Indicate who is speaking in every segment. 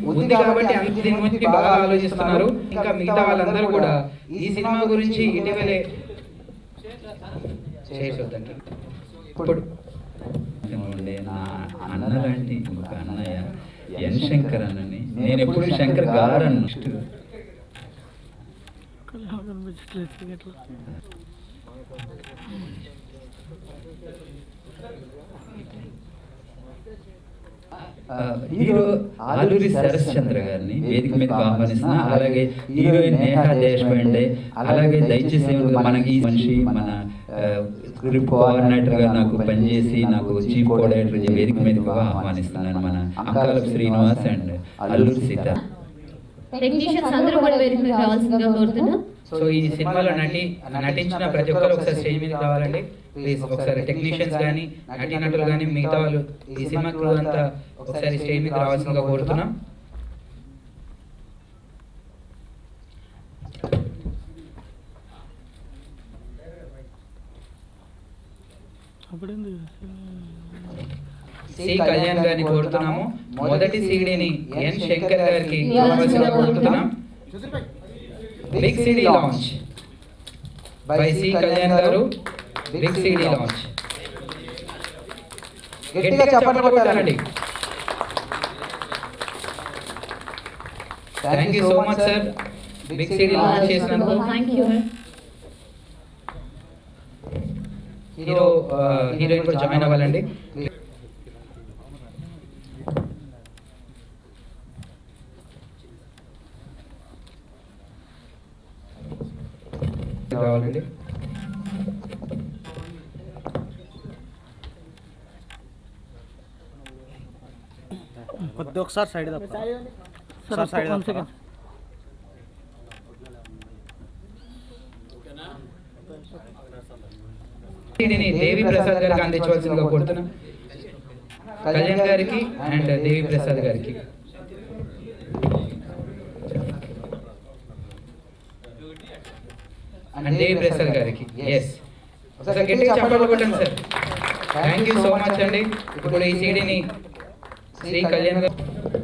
Speaker 1: ఉంది కాబట్టి అంత దీని గురించి బాగా ఆలోచిస్తున్నారు ఇంకా మిగతా వాళ్ళందరూ కూడా ఈ సినిమా గురించి ఇటీవలే చేసొద్దండి ఇప్పుడు
Speaker 2: ఉండే నా అన్న లాంటి ఒక అన్నయ్య ఎన్ శంకర్ అన్నని నేను ఎప్పుడు శంకర్ గారు అన్న ఆ, హీరో ఆలూరి శరత్ చంద్ర గారిని వేదిక మీద ఆహ్వానిస్తున్నా అలాగే హీరోయిన్ నేహా దేశపాండే అలాగే దయచేసి ఏమనుకో, మనకి ఈ మనిషి మన స్క్రిప్ట్ కోఆర్డినేటర్ గా నాకు పనిచేసి నాకు చీఫ్ కోఆర్డినేటర్ వేదిక మీదకి ఆహ్వానిస్తున్నాను మన అంకాల శ్రీనివాస్ అండ్ అల్లూరి సీత
Speaker 3: టెక్నీషియన్స్ అందరూ కూడా వేదిక మీద రావాల్సిందిగా కోరుతున్నాం
Speaker 1: సో ఈ సినిమాలో నటి నటించిన ప్రతి ఒక్కరు ఒకసారి స్టేజ్ మీద రావాలండి ప్లీజ్ ఒకసారి టెక్నీషియన్స్ కానీ నటీనటులు కానీ మిగతా వాళ్ళు ఈ సినిమా క్రూ అంతా ఒకసారి స్టేజ్ మీద రావాల్సిందిగా కోరుతున్నాం సి కళ్యాణ్ గారిని కోరుతున్నాము మొదటి సీడీని ఎన్ శంకర్ గారికి ఇవ్వాల్సిందిగా కోరుతున్నాం big CD launch by C Kalyan garu big CD launch గట్టిగా చప్పట్లు కొట్టాలండి thank you so much sir big CD launch చేసినందుకు
Speaker 3: థ్యాంక్ యూ
Speaker 1: హీరో హీరోయిన్ కూడా జాయిన్ అవ్వాలండి రావాలండి
Speaker 4: కొద్ది ఒకసారి సైడ్ తప్ప ఒకసారి సైడ్ తప్ప
Speaker 1: దీనిని దేవి ప్రసాద్ గారికి అందించవలసిందిగా కోరుతున్నాం కళ్యాణ్ గారికి అండ్ దేవి ప్రసాద్ గారికి అండ్ దేవి ప్రసాద్ గారికి ఎస్ ఒకసారి గట్టిగా చెప్పాలి కొట్టండి sir thank you so much అండి ఇప్పుడు ఈ సీడీని శ్రీ కళ్యాణ్ గారు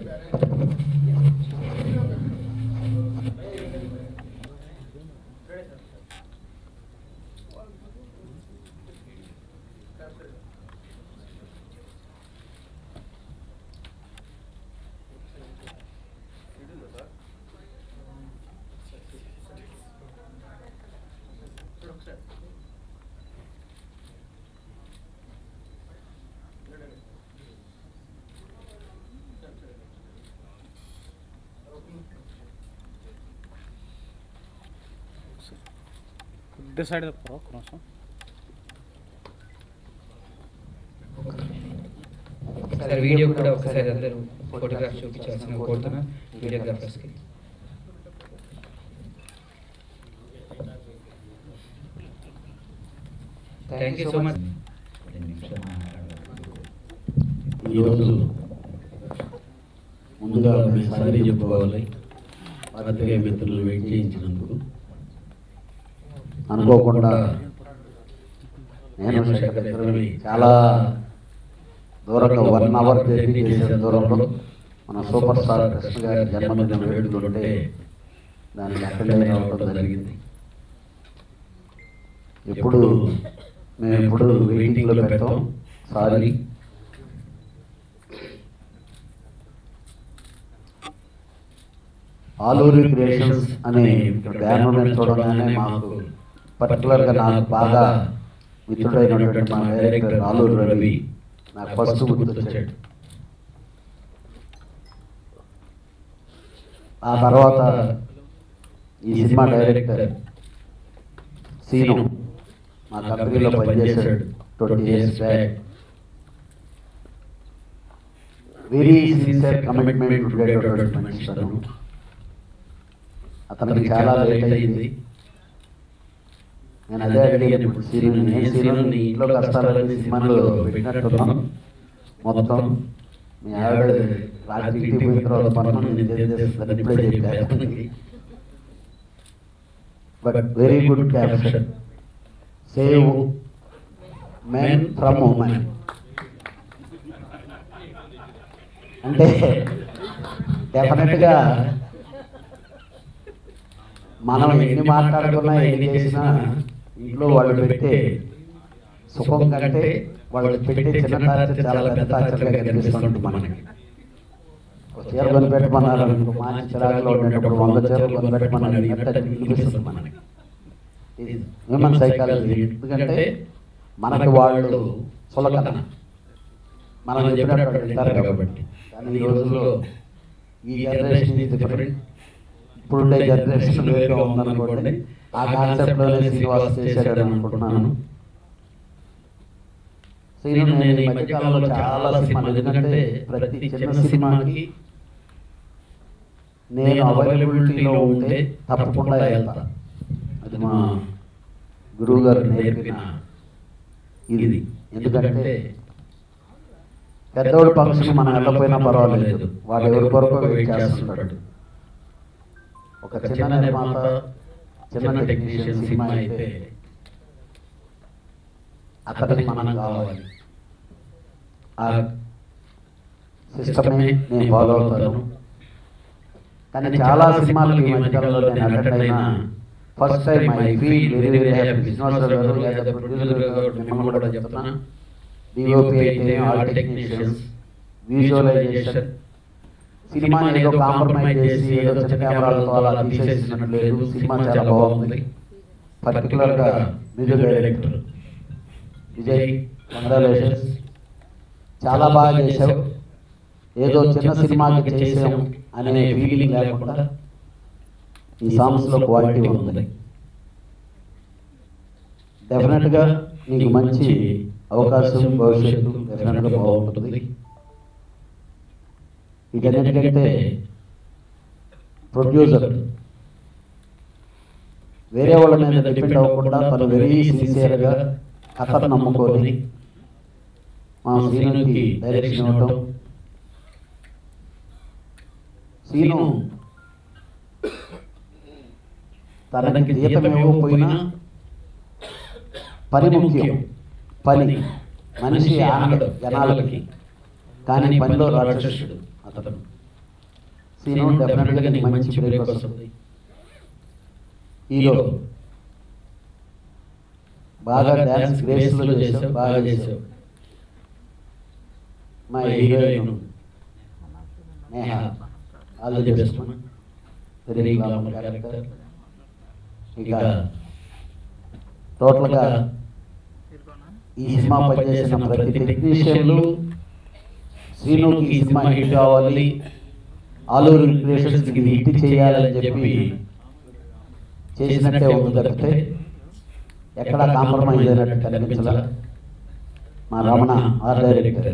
Speaker 4: కొద్ది సైడ్ తప్ప ఒక్క నిమిషం
Speaker 1: ఒకసారి వీడియో కూడా ఒకసారి అందరూ ఫోటోగ్రాఫ్ చూపించాల్సిన కోరుతున్నా వీడియోగ్రాఫర్స్కి థ్యాంక్ యూ సో మచ్
Speaker 2: రెండు నిమిషాలు మాట్లాడాలి.
Speaker 5: ఈరోజు ముందుగా మీ సారీ చెప్పుకోవాలి పాత్రికేయ మిత్రులు వెయిట్ చేయించినందుకు అనుకోకుండా నేను శేఖర్ ఇద్దరిని చాలా దూరంగా వన్ అవర్ జర్నీ చేసిన దూరంలో మన సూపర్ స్టార్ కృష్ణ గారి జన్మదిన వేడుకలు ఉంటే దానికి అటెండ్ అయిన రావడం జరిగింది ఎప్పుడు మేము ఎప్పుడు వెయిటింగ్లో పెడతాం సారీ ఆలూరి క్రియేషన్స్ అనే ఇక్కడ బ్యానర్ మీద చూడగానే మాకు పర్టికులర్గా నాకు బాగా మిత్రుడైనటువంటి మా డైరెక్టర్ ఆలూరి రవి నాకు ఫస్ట్ గుర్తొచ్చాడు ఆ తర్వాత ఈ సినిమా డైరెక్టర్ సీను మా కంపెనీలో పనిచేశాడు twenty years back very sincere commitment ఉండేటటువంటి మనిషి తను అతనికి చాలా లేట్ అయింది నేను అదే అడిగాను ఇప్పుడు సీను నేను సీను నీ ఇంట్లో కష్టాలని సినిమాలో పెట్టినట్టున్నాను మొత్తం మీ ఆవిడ రాత్రి ఇంటికి పోయిన తర్వాత పనులు నేను చేసేస్తాను ఇప్పుడే చెప్పాను but very good caption save men from women అంటే డెఫినెట్గా మనం ఎన్ని మాట్లాడుకున్నా ఎన్ని చేసినా ఇంట్లో వాళ్ళు పెట్టే సుఖం కంటే వాళ్ళు పెట్టే చిన్న టార్చర్ చాలా పెద్ద టార్చర్గా కనిపిస్తుంటుంది మనకి ఒక చీర కొని పెట్టమన్నారు అనుకో మంచి చిరాకులో ఉండేటప్పుడు వంద చీరలు కొని పెట్టమని అడిగినట్టు అది వినిపిస్తుంది మనకి ఇది హ్యూమన్ సైకాలజీ ఎందుకంటే మనకి వాళ్ళు సులకన మనం చెప్పినట్టు వింటారు కాబట్టి కానీ ఈ రోజుల్లో ఈ జనరేషన్ ఈజ్ డిఫరెంట్ ఇప్పుడుండే జనరేషన్ వేరుగా ఉందనుకోండి ఆ కాన్సెప్ట్లోనే శ్రీనివాస్ చేశాడని అనుకుంటున్నాను శ్రీను నేను ఈ మధ్యకాలంలో చాలా సినిమాలు ఎందుకంటే ప్రతి చిన్న సినిమాకి నేను అవైలబిలిటీలో ఉంటే తప్పకుండా వెళ్తా అది మా గురువు గారు నేర్పిన ఇది ఎందుకంటే పెద్దోడు ఫంక్షన్ మనం వెళ్ళకపోయినా పర్వాలేదు వాడు ఎవరి కొరకు వెయిట్ చేస్తుంటాడు ఒక చిన్న నిర్మాత చిన్న టెక్నీషియన్ సినిమా అయితే అతనికి మనం కావాలి ఆ సిస్టమే నేను ఫాలో అవుతాను కానీ చాలా సినిమాలకి ఈ మధ్యకాలంలో నేను అటెండ్ అయినా first time I feel very very happy Srinivasarao garu లేదా ప్రొడ్యూసర్ గారు మిమ్మల్ని కూడా చెప్తున్నా డిఓపి అయితే ఆల్ టెక్నీషియన్స్ విజువలైజేషన్ సినిమాని ఏదో కాంప్రమైజ్ చేసి ఏదో చిన్న కెమెరాలతో అలా తీసేసినట్టు లేదు సినిమా చాలా బాగుంది పర్టికులర్గా మ్యూజిక్ డైరెక్టర్ విజయ్ కంగ్రాచులేషన్స్ చాలా బాగా చేసావు ఏదో చిన్న సినిమాకి చేసాం అనే ఫీలింగ్ లేకుండా ఈ సాంగ్స్లో క్వాలిటీ ఉంది డెఫినెట్గా నీకు మంచి అవకాశం భవిష్యత్తు డెఫినెట్గా బాగుంటుంది వీటన్నిటికంటే ప్రొడ్యూసర్ వేరే వాళ్ళ మీద డిపెండ్ అవ్వకుండా తను వెరీ సిన్సియర్గా కథను నమ్ముకొని మా శ్రీనుకి డైరెక్షన్ ఇవ్వటం శ్రీను తనకి జీతం ఇవ్వకపోయినా పని ముఖ్యం పని మనిషి ఆనడు జనాలకి కానీ పనిలో రాక్షసుడు అతను సీను డెఫినెట్గా నీకు మంచి బ్రేక్ వస్తుంది హీరో బాగా డ్యాన్స్ గ్రేస్లో చేసావు బాగా చేసావు మా heroine Neha all the best very glamour character ఇక టోటల్గా ఈ సినిమా పనిచేసిన ప్రతి టెక్నీషియన్లు శ్రీనుకి ఈ సినిమా హిట్ కావాలి ఆలూరు క్రియేషన్స్ ఇది హిట్ చేయాలని చెప్పి చేసినట్టే ఉంది తప్పితే ఎక్కడ కాంప్రమైజ్ అయినట్టు కనిపించాల మా రమణ ఆర్ డైరెక్టర్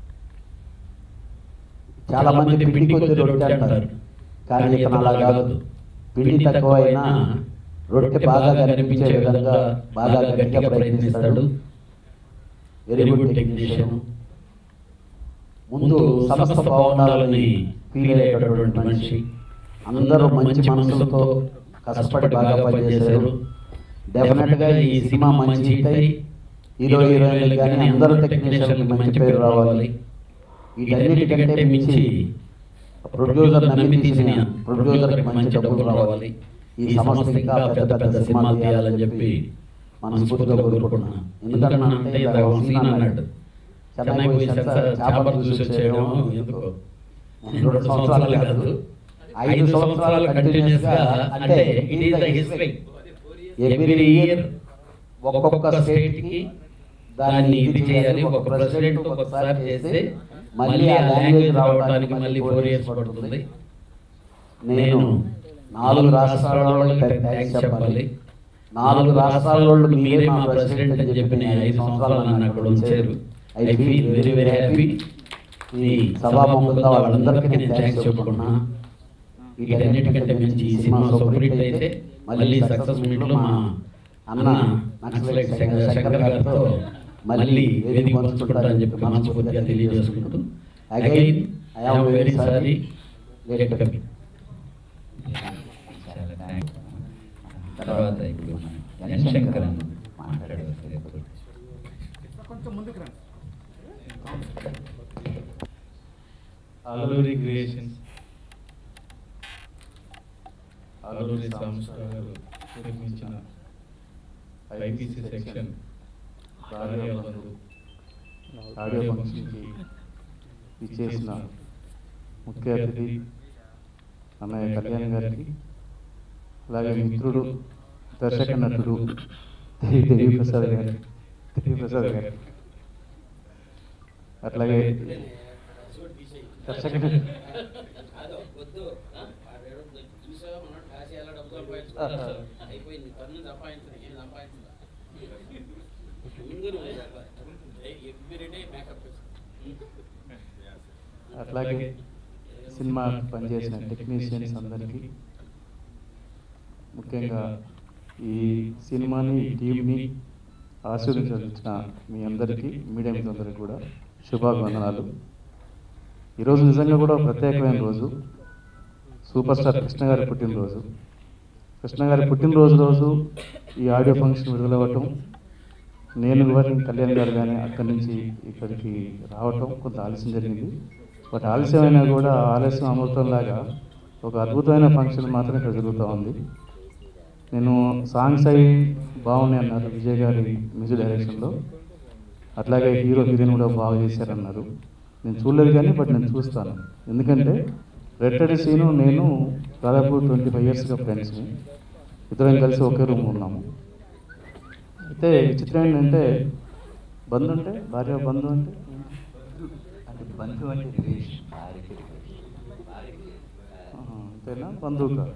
Speaker 5: చాలా మంది పిండి కొద్ది రొట్టె అంటారు కానీ ఇతను అలా కాదు పిండి తక్కువ అయినా రొట్టె బాగా కనిపించే విధంగా బాగా గట్టిగా ప్రయత్నిస్తాడు వెరీ గుడ్ టెక్నీషియన్ ముందు సంస్థ బాగుండాలని ఫీల్ అయ్యేటటువంటి మనిషి అందరూ మంచి మనసులతో కష్టపడి బాగా పనిచేశారు డెఫినెట్గా ఈ సినిమా మంచి హిట్ అయి హీరో హీరోయిన్లు కానీ అందరూ టెక్నీషియన్కి మంచి పేరు రావాలి వీటన్నిటికంటే మించి ప్రొడ్యూసర్ నమ్మి తీసిన ప్రొడ్యూసర్కి మంచి డబ్బులు రావాలి ఈ సంస్థ ఇంకా పెద్ద పెద్ద సినిమాలు తీయాలని చెప్పి మనస్ఫూర్తిగా కోరుకుంటున్నాను ఎందుకంటే ఇందాక ఒక సీన్ అన్నాడు చెన్నై పోయి సెన్సార్ చేపలు చూసి వచ్చేయడం ఎందుకో రెండు సంవత్సరాలు కాదు ఐదు సంవత్సరాలు కంటిన్యూస్ గా అంటే it is the history every year ఒక్కొక్క స్టేట్ కి దాన్ని ఇది చేయాలి ఒక ప్రెసిడెంట్ ఒకసారి చేస్తే మళ్ళీ ఆ లాంగ్వేజ్ రావడానికి మళ్ళీ ఫోర్ ఇయర్స్ పడుతుంది నేను నాలుగు రాష్ట్రాల వాళ్ళకి థ్యాంక్స్ చెప్పాలి నాలుగు రాష్ట్రాల వాళ్ళు మీరే మా ప్రెసిడెంట్ అని చెప్పి నేను ఐదు సంవత్సరాలు నన్ను అక్కడ ఉంచారు I feel very very happy ఈ సభాముఖంగా వాళ్ళందరికీ నేను థ్యాంక్స్ చెప్పుకుంటున్నా వీటన్నిటికంటే మించి ఈ సినిమా సూపర్ హిట్ అయితే మళ్ళీ సక్సెస్ మీట్లో మా అన్న నక్సలైట్ శంకర్ శంకర్ గారితో మళ్ళీ వేదిక పంచుకుంటారని చెప్పి మనస్ఫూర్తిగా తెలియజేసుకుంటూ again I am very sorry late coming
Speaker 2: చాలా థ్యాంక్స్ తర్వాత ఇప్పుడు మన ఎన్ శంకర్ అన్న మాట్లాడవలసింది
Speaker 6: అల్లూరి క్రియేషన్స్ ఆలూరి సాంబశివరావు గారు నిర్మించిన ఐపీసీ సెక్షన్ భార్య బంధు ఆడియో ఫంక్షన్కి ఇచ్చేసిన ముఖ్య అతిథి అన్నయ్య కళ్యాణ్ గారికి అలాగే మిత్రుడు దర్శక నటుడు దేవి దేవి ప్రసాద్ గారి దేవి ప్రసాద్ గారి అట్లాగే దర్శక నటు-
Speaker 7: అయిపోయింది పన్ను సంపాదించదు ఏం సంపాదించదు ఎవ్రీడే మేకప్
Speaker 6: అట్లాగే సినిమా పనిచేసిన టెక్నీషియన్స్ అందరికీ ముఖ్యంగా ఈ సినిమాని ఈ టీంని ఆశీర్వదించిన మీ అందరికీ మీడియా మిత్రులందరికీ కూడా శుభాభివందనాలు ఈరోజు నిజంగా కూడా ఒక ప్రత్యేకమైన రోజు సూపర్ స్టార్ కృష్ణ గారి పుట్టినరోజు కృష్ణ గారి పుట్టినరోజు రోజు ఈ ఆడియో ఫంక్షన్ విడుదలవ్వటం నేను కూడా కళ్యాణ్ గారు కానీ అక్కడి నుంచి ఇక్కడికి రావటం కొంత ఆలస్యం జరిగింది బట్ ఆలస్యమైనా కూడా ఆలస్యం అమృతంలాగా ఒక అద్భుతమైన ఫంక్షన్ మాత్రం ఇక్కడ జరుగుతూ ఉంది నేను సాంగ్స్ అవి బాగున్నాయి అన్నారు విజయ్ గారి మ్యూజిక్ డైరెక్షన్లో అట్లాగే హీరో హీరోయిన్ కూడా బాగా చేశారన్నారు నేను చూడలేదు కానీ బట్ నేను చూస్తాను ఎందుకంటే రెట్టడి సీను నేను దాదాపు ట్వంటీ ఫైవ్ ఇయర్స్గా ఫ్రెండ్స్ని ఇద్దరం కలిసి ఒకే రూమ్ ఉన్నాము అయితే విచిత్రం ఏంటంటే బంధు అంటే భార్య బంధు అంటే
Speaker 2: అంటే బంధువు అంటే రిలేషన్ భార్యకి రిలేషన్
Speaker 6: ఆహా, అంతేనా బంధువు కాదు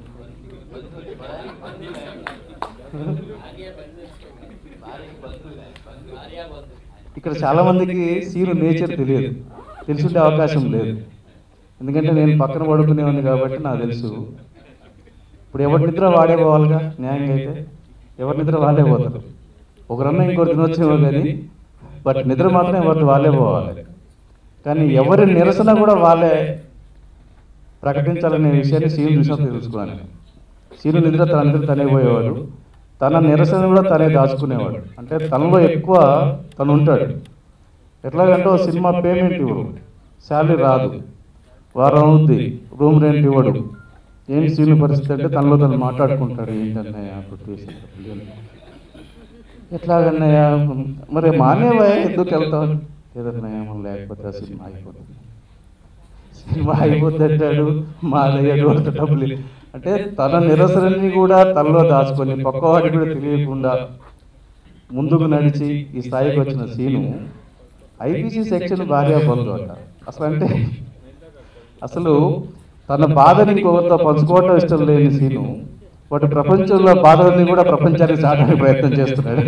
Speaker 6: ఇక్కడ చాలా మందికి సీను నేచర్ తెలియదు తెలిసిండే అవకాశం లేదు ఎందుకంటే నేను పక్కన పడుకునేవాడిని కాబట్టి నాకు తెలుసు ఇప్పుడు ఎవరి నిద్ర వాడే పోవాలిగా న్యాయంగా అయితే ఎవరి నిద్ర వాళ్ళే పోతారు ఒకరన్నా ఇంకోటి తినొచ్చేమో కానీ బట్ నిద్ర మాత్రం ఎవరిది వాళ్ళే పోవాలి కానీ ఎవరి నిరసన కూడా వాళ్ళే ప్రకటించాలనే విషయాన్ని సీను చూసినప్పుడు తెలుసుకున్నాను సీను నిద్ర తన నిద్ర తనే పోయేవాడు తన నిరసన కూడా తనే దాచుకునేవాడు అంటే తనలో ఎక్కువ తను ఉంటాడు ఎట్లాగంటే ఓ సినిమా పేమెంట్ ఇవ్వడు శాలరీ రాదు వారం అవుద్ది రూమ్ రెంట్ ఇవ్వడు ఏం సీను పరిస్థితి అంటే తనలో తను మాట్లాడుకుంటాడు ఏంటన్నయ్య కొట్టేసి ఎట్లాగన్నయ్య మరి మానేవా ఎందుకు వెళ్తావు ఏదన్నయ్య మనం లేకపోతే ఆ సినిమా అయిపోతుంది సినిమా అయిపోద్ది అంటాడు మా దగ్గర డబ్బులు అంటే తన నిరసనని కూడా తనలో దాచుకొని పక్కవాడికి కూడా తెలియకుండా ముందుకు నడిచి ఈ స్థాయికి వచ్చిన సీను ఐపీసీ సెక్షన్ భార్య బంధు అంట అసలు అంటే అసలు తన బాధని ఇంకొకరితో పంచుకోవటం ఇష్టం లేని సీను వాటి ప్రపంచంలో బాధలన్నీ కూడా ప్రపంచానికి చాటడానికి ప్రయత్నం చేస్తున్నాడు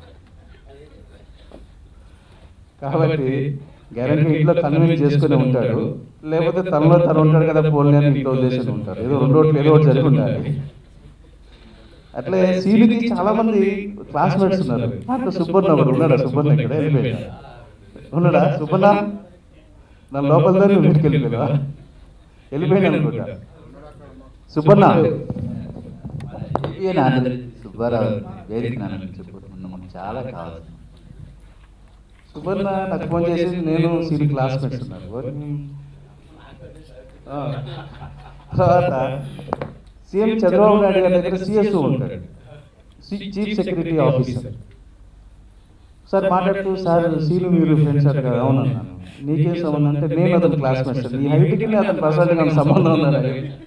Speaker 6: కాబట్టి గ్యారంటీ ఇంట్లో కన్విన్స్ చేసుకుని ఉంటాడు లేకపోతే తనలో తను ఉంటాడు కదా పోలే అని ఇంట్లో వదిలేసి ఉంటాడు ఏదో రెండు రోడ్లు ఏదో ఒకటి జరిగి ఉండాలి అట్లే సీనుకి చాలా మంది క్లాస్మేట్స్ ఉన్నారు దాంట్లో సుబ్బన్న ఒకడు ఉన్నాడా సుబ్బన్న ఇక్కడ వెళ్ళిపోయాడు ఉన్నాడా సుబ్బన్న నా లోపల దాన్ని వీటికి వెళ్ళిపోయా వెళ్ళిపోయాను అనుకుంటా సుబ్బన్న
Speaker 2: ఏవిఎన్ ఆంధ్రజ్యోతి సుబ్బారావు వేదిక నాన్న చెప్పు మాకు చాలా కావాలి
Speaker 6: సుబ్బన్న నాకు ఫోన్ చేసి నేను సీని క్లాస్మేట్స్ ఉన్నారు ఆ. తర్వాత సీఎం చంద్రబాబు నాయుడు గారి దగ్గర సిఎస్ఓ ఉంటాడు చీఫ్ సెక్రటరీ ఆఫీసర్ సార్ మాట్లాడుతూ సార్ సీను మీరు ఫ్రెండ్స్ అట కదా అవునన్నాను నీకేం సంబంధం అంటే నేను అతను క్లాస్మేట్స్ నీ హైట్కి అతను ప్రసాద్ సంబంధం ఉన్నారు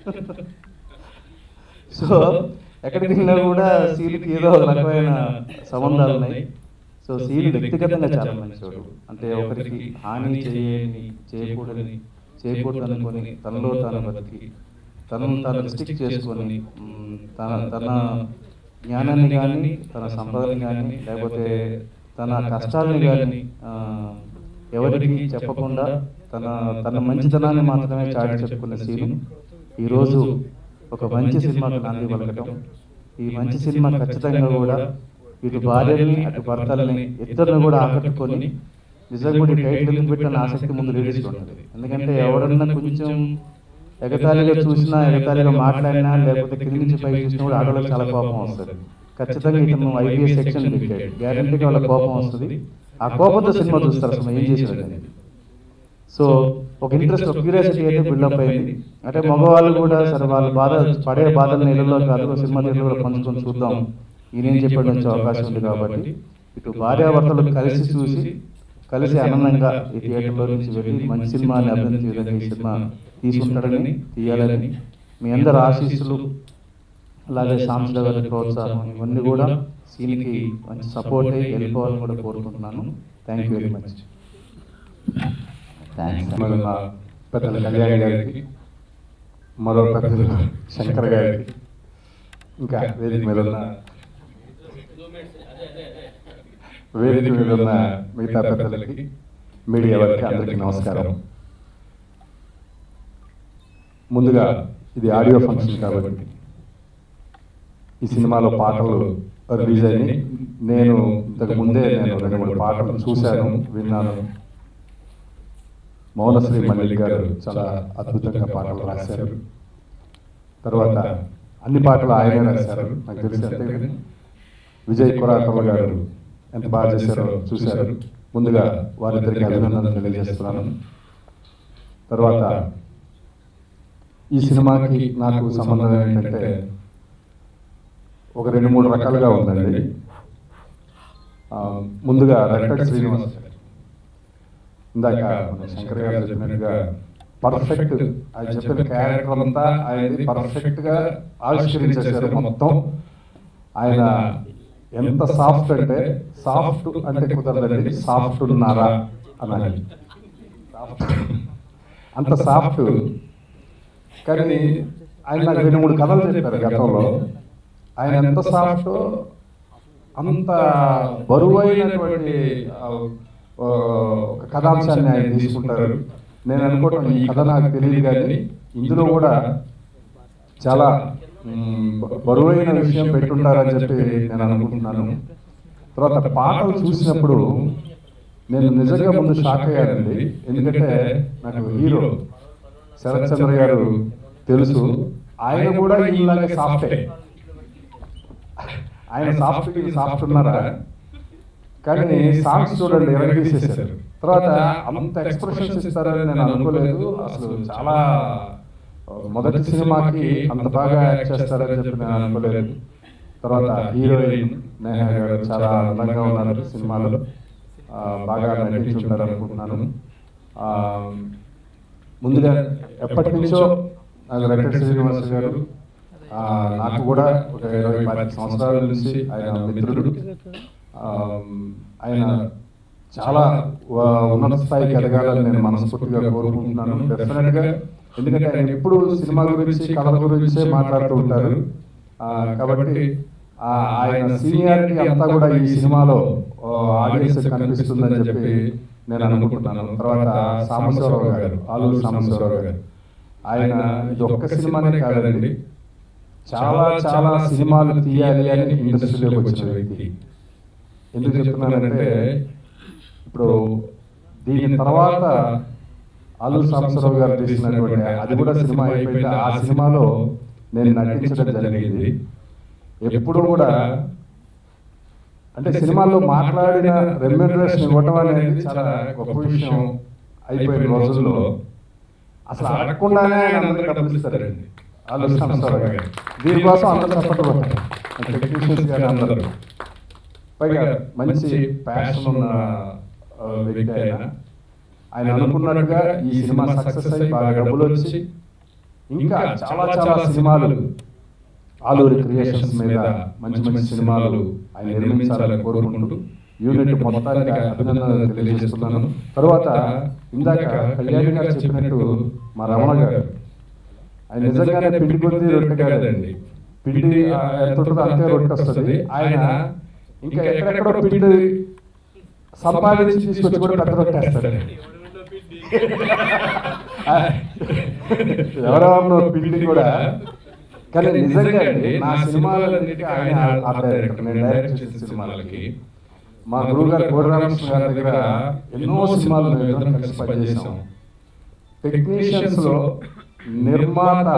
Speaker 6: సో ఎక్కడికి వెళ్ళినా కూడా సీలుకి ఏదో ఒక రకమైన సంబంధాలు ఉన్నాయి సో సీలు వ్యక్తిగతంగా చాలా మంచివాడు అంటే ఒకరికి హాని చేయని చేయకూడని చేయకూడదు అనుకొని తనలో తాను బతికి తనను తాను రిస్ట్రిక్ట్ చేసుకొని మ్, తన తన జ్ఞానాన్ని కానీ తన సంపదని కానీ లేకపోతే తన కష్టాలని కానీ ఎవరికి చెప్పకుండా తన తన మంచితనాన్ని మాత్రమే చాటి చెప్పుకున్న సీను ఈరోజు ఒక మంచి సినిమాకు నాంది పలకటం ఈ మంచి సినిమా ఖచ్చితంగా కూడా ఇటు భార్యని అటు భర్తల్ని ఇద్దరిని కూడా ఆకట్టుకొని నిజంగా కూడా ఈ టైటిల్ ఎందుకు పెట్టిన ఆసక్తి ముందు లేడీస్లో ఉంటుంది ఎందుకంటే ఎవరన్నా కొంచెం ఎగతాళిగా చూసినా ఎగతాళిగా మాట్లాడినా లేకపోతే కింది నుంచి పైకి చూసినా కూడా ఆడవాళ్ళకి చాలా కోపం వస్తుంది ఖచ్చితంగా ఇతను ఐబీఎస్ సెక్షన్ పెట్టాడు గ్యారంటీగా వాళ్ళ కోపం వస్తుంది ఆ కోపంతో సినిమా చూస్తారు అసలు ఏం చేశాడు అని సో ఒక ఇంట్రెస్ట్ ఒక క్యూరియాసిటీ అయితే బిల్డప్ అయింది అంటే మగవాళ్ళు కూడా సరే వాళ్ళు బాధ పడే బాధలు ఇళ్ళలో కాదు సినిమా థియేటర్ కూడా పంచుకొని చూద్దాం ఈయనేం చెప్పాడు వచ్చే అవకాశం ఉంది కాబట్టి ఇటు భార్యాభర్తలు కలిసి చూసి కలిసి ఆనందంగా ఈ థియేటర్లో నుంచి వెళ్ళి మంచి సినిమాని అభినందించే విధంగా ఈ సినిమా తీసుకుంటాడని తీయాలని మీ అందరి ఆశీస్సులు అలాగే సాంస్కృతిక గారి ప్రోత్సాహం ఇవన్నీ కూడా సీన్కి మంచి సపోర్ట్ అయ్యి వెళ్ళిపోవాలని కూడా కోరుకుంటున్నాను thank you very much
Speaker 5: thanks
Speaker 8: మన పెద్దల కళ్యాణ్ గారికి మరో పెద్దలు శంకర్ గారికి ఇంకా వేదిక మీద ఉన్న వేదిక మీద ఉన్న మిగతా పెద్దలకి మీడియా వారికి అందరికీ నమస్కారం ముందుగా ఇది ఆడియో ఫంక్షన్ కాబట్టి ఈ సినిమాలో పాటలు రిలీజ్ అయినాయి నేను ఇంతకు ముందే నేను రెండు మూడు పాటలు చూశాను విన్నాను మౌనశ్రీ మల్లిక్ గారు చాలా అద్భుతంగా పాటలు రాశారు తర్వాత అన్ని పాటలు ఆయనే రాశారు నాకు తెలిసి అంతే విజయ్ కొరాకమ్మ గారు ఎంత బాగా చేశారో చూశారు ముందుగా వారిద్దరికి అభినందనలు తెలియజేస్తున్నాను తర్వాత ఈ సినిమాకి నాకు సంబంధం ఏంటంటే ఒక రెండు మూడు రకాలుగా ఉందండి ఆ, ముందుగా రెక్కడ్ శ్రీనివాస్ గారు ఇందాక మన శంకర్ గారు చెప్పినట్టుగా పర్ఫెక్ట్ ఆయన చెప్పిన క్యారెక్టర్ అంతా ఆయనది పర్ఫెక్ట్ గా ఆవిష్కరించేశారు మొత్తం ఆయన ఎంత సాఫ్ట్ అంటే సాఫ్ట్ అంటే కుదరదండి సాఫ్ట్ ఉన్నారా అనాలి సాఫ్ట్ అంత సాఫ్ట్ కానీ ఆయన నాకు రెండు మూడు కథలు చెప్పారు గతంలో ఆయన ఎంత సాఫ్ట్ అంత బరువైనటువంటి ఆ, ఆ, ఒక కథాంశాన్ని ఆయన తీసుకుంటారు నేను అనుకోవటం ఈ కథ నాకు తెలియదు కానీ ఇందులో కూడా చాలా మ్, బ- బరువైన విషయం పెట్టుంటారని చెప్పి నేను అనుకుంటున్నాను తర్వాత పాటలు చూసినప్పుడు నేను నిజంగా ముందు షాక్ అయ్యానండి ఎందుకంటే నాకు హీరో శరత్ చంద్ర గారు తెలుసు ఆయన కూడా ఇలాగే సాఫ్టే ఆయన సాఫ్ట్ సాఫ్ట్ ఉన్నారా కానీ సాంగ్స్ చూడండి ఎరగ తీసేశారు తర్వాత అంత ఎక్స్ప్రెషన్స్ ఇస్తారని నేను అనుకోలేదు అసలు చాలా ఆ, మొదటి సినిమాకి అంత బాగా యాక్ట్ చేస్తారని చెప్పి నేను అనుకోలేదు తర్వాత హీరోయిన్ నేహ గారు చాలా అందంగా ఉన్నారు సినిమాలో ఆ, బాగా నటించుంటారు అనుకుంటున్నాను ఆ, ముందుగా ఎప్పటి నుంచో నాకు వెంకట శ్రీనివాస్ గారు ఆ, నాకు కూడా ఒక ఇరవై పది సంవత్సరాల నుంచి ఆయన మిత్రుడు ఆ, ఆయన చాలా వ- ఉన్నత స్థాయికి ఎదగాలని నేను మనస్ఫూర్తిగా కోరుకుంటున్నాను డెఫినెట్ గా ఎందుకంటే ఆయన ఎప్పుడు సినిమా గురించి కళల గురించే మాట్లాడుతూ ఉంటారు ఆ, కాబట్టి ఆ, ఆయన సీనియారిటీ అంతా కూడా ఈ సినిమాలో ఆడియన్స్ కనిపిస్తుందని చెప్పి నేను అనుకుంటున్నాను తర్వాత సాంబశివరావు గారు ఆలూరు సాంబశివరావు గారు ఆయన ఇది ఒక్క సినిమానే కాదండి చాలా చాలా సినిమాలు తీయాలి అని ఇండస్ట్రీలోకి వచ్చిన వ్యక్తి ఎందుకు చెప్తున్నానంటే ఇప్పుడు దీని తర్వాత ఆలూరు సాంబశివరావు గారు తీసినటువంటి అది కూడా సినిమా అయిపోయింది ఆ సినిమాలో నేను నటించడం జరిగింది ఎప్పుడు కూడా అంటే సినిమాల్లో మాట్లాడిన రెమ్యూనరేషన్ ఇవ్వటం అనేది చాలా గొప్ప విషయం అయిపోయిన రోజుల్లో అసలు అడగకుండానే ఆయన అందరికీ డబ్బులు ఇస్తారండి ఆలూరు సాంబశివరావు గారు దీనికోసం అందరూ చప్పట్లు కొట్టారు టెక్నీషియన్స్ గారు అందరూ పైగా మంచి ప్యాషన్ ఉన్న ఆ, వ్యక్తి ఆయన ఆయన అనుకున్నట్టుగా ఈ సినిమా సక్సెస్ అయ్యి బాగా డబ్బులు వచ్చి ఇంకా చాలా చాలా సినిమాలు ఆలూరి క్రియేషన్స్ మీద మంచి మంచి సినిమాలు ఆయన నిర్మించాలని కోరుకుంటూ యూనిట్ మొత్తానికి అభినందనలు తెలియజేస్తున్నాను తర్వాత ఇందాక కళ్యాణి గారు చెప్పినట్టు మా రమణ గారు ఆయన నిజంగానే పిండి కొద్ది రొట్టె కాదండి పిండి ఆ, ఎంత ఉంటుందో అంతే రొట్టె వస్తుంది ఆయన ఇంకా ఎక్కడెక్కడో పిండి సంపాదించి తీసుకొచ్చి కూడా పెద్ద రొట్టె వేస్తాడు ఎవరెవరినో పిండి కూడా కానీ నిజంగా అండి నా సినిమాలన్నిటికీ ఆయన ఆర్ట్ డైరెక్టర్ నేను డైరెక్ట్ చేసిన సినిమాలకి మా గురువు గారు కోడి రామకృష్ణ గారి దగ్గర ఎన్నో సినిమాలు మేము ఇద్దరం కలిసి పనిచేసాం టెక్నీషియన్స్ లో నిర్మాత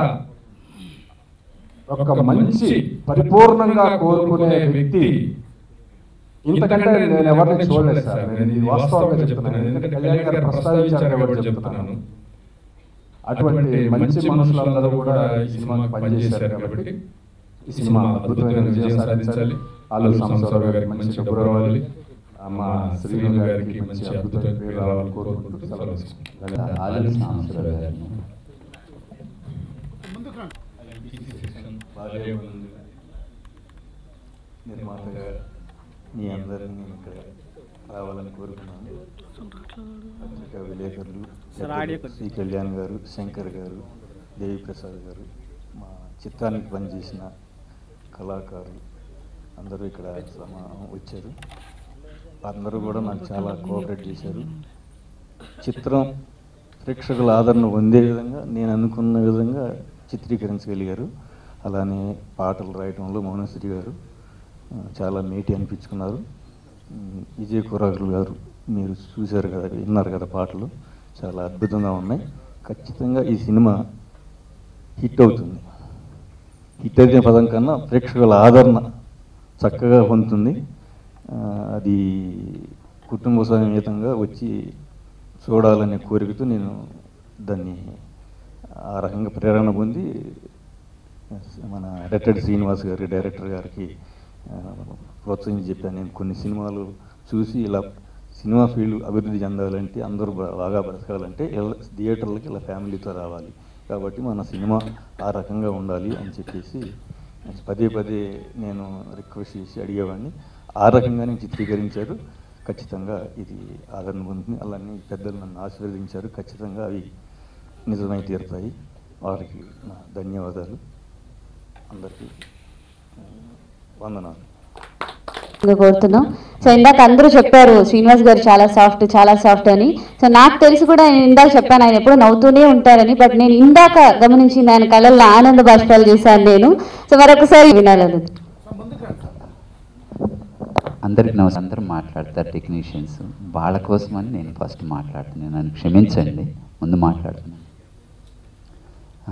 Speaker 8: ఒక మంచి పరిపూర్ణంగా కోరుకునే వ్యక్తి ఇంతకంటే నేను ఎవరిని చూడలేదు సార్ నేను ఇది వాస్తవంగా చెప్తున్నాను ఎందుకంటే కళ్యాణ్ గారు ప్రస్తావించారు కాబట్టి చెప్తున్నాను అటువంటి మంచి మనుషులందరూ కూడా ఈ సినిమాకి పనిచేశారు కాబట్టి ఈ సినిమా అద్భుతమైన విజయం సాధించాలి ఆలు సంసారావు గారికి మంచి డబ్బు రావాలి అమ్మ శ్రీను గారికి మంచి అద్భుతమైన పేరు రావాలని కోరుకుంటూ సెలవు తీసుకుంటాను.
Speaker 2: ఆలూరి సాంబశివరావు గారిని
Speaker 6: నిర్మాతగా మీ అందరినీ నేను ఇక్కడ రావాలని కోరుకున్నాను పత్రికా విలేకరులు
Speaker 4: సార్, ఆడియో
Speaker 6: శ్రీ కళ్యాణ్ గారు శంకర్ గారు దేవిప్రసాద్ గారు మా చిత్రానికి పనిచేసిన కళాకారులు అందరూ ఇక్కడ సమా వచ్చారు అందరూ కూడా నాకు చాలా కోఆపరేట్ చేశారు చిత్రం ప్రేక్షకుల ఆదరణ పొందే విధంగా నేను అనుకున్న విధంగా చిత్రీకరించగలిగారు అలానే పాటలు రాయటంలో మౌనశ్రీ గారు ఆ, చాలా మేటి అనిపించుకున్నారు ఉమ్, విజయ్ కురాకులు గారు మీరు చూశారు కదా విన్నారు కదా పాటలు చాలా అద్భుతంగా ఉన్నాయి ఖచ్చితంగా ఈ సినిమా హిట్ అవుతుంది హిట్ అయితే పదం కన్నా ప్రేక్షకుల ఆదరణ చక్కగా పొందుతుంది ఆ, అది కుటుంబ సమేతంగా వచ్చి చూడాలనే కోరికతో నేను దాన్ని ఆ రకంగా ప్రేరణ పొంది మన రిటైర్డ్ శ్రీనివాస్ గారి డైరెక్టర్ గారికి ఆ, ప్రోత్సహించి చెప్పాను నేను కొన్ని సినిమాలు చూసి ఇలా సినిమా ఫీల్డ్ అభివృద్ధి చెందాలంటే అందరూ బా- బాగా బ్రతకాలంటే ఇలా థియేటర్లకి ఇలా ఫ్యామిలీతో రావాలి కాబట్టి మన సినిమా ఆ రకంగా ఉండాలి అని చెప్పేసి పదే పదే నేను రిక్వెస్ట్ చేసి అడిగేవాడిని ఆ రకంగానే చిత్రీకరించారు ఖచ్చితంగా ఇది ఆదరణ పొందుతుంది అలానే పెద్దలు నన్ను ఆశీర్వదించారు ఖచ్చితంగా అవి నిజమై తీరుతాయి వారికి నా ధన్యవాదాలు అందరికీ ఆ, వందనాలు
Speaker 9: ఇంకా కోరుతున్నాం సో ఇందాక అందరూ చెప్పారు శ్రీనివాస్ గారు చాలా సాఫ్ట్ చాలా సాఫ్ట్ అని సో నాకు తెలిసి కూడా నేను ఇందాక చెప్పాను ఆయన ఎప్పుడు నవ్వుతూనే ఉంటారని బట్ నేను ఇందాక గమనించింది ఆయన కళ్ళల్లో ఆనంద బాష్పాలు చూశాను నేను సో మరొకసారి వినాలని
Speaker 2: అందరికి నమస్తే అందరూ మాట్లాడతారు టెక్నీషియన్స్ వాళ్ళ కోసమని నేను ఫస్ట్ మాట్లాడుతున్నాను నన్ను క్షమించండి ముందు మాట్లాడుతున్నాను ఆ,